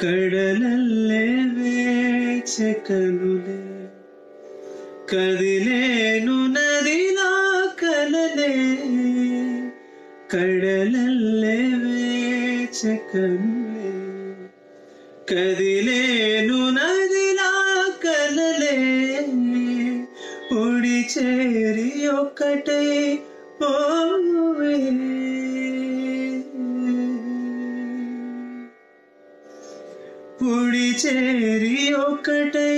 కడలల్లే వేచే కనులే కదిలేను నదిలా కలలే కడలల్లే వేచే కనులే కదిలేను నదిలా కలలే ఉడి చేరి ఒక్కటై పోవే పుడి చేరి ఒకటై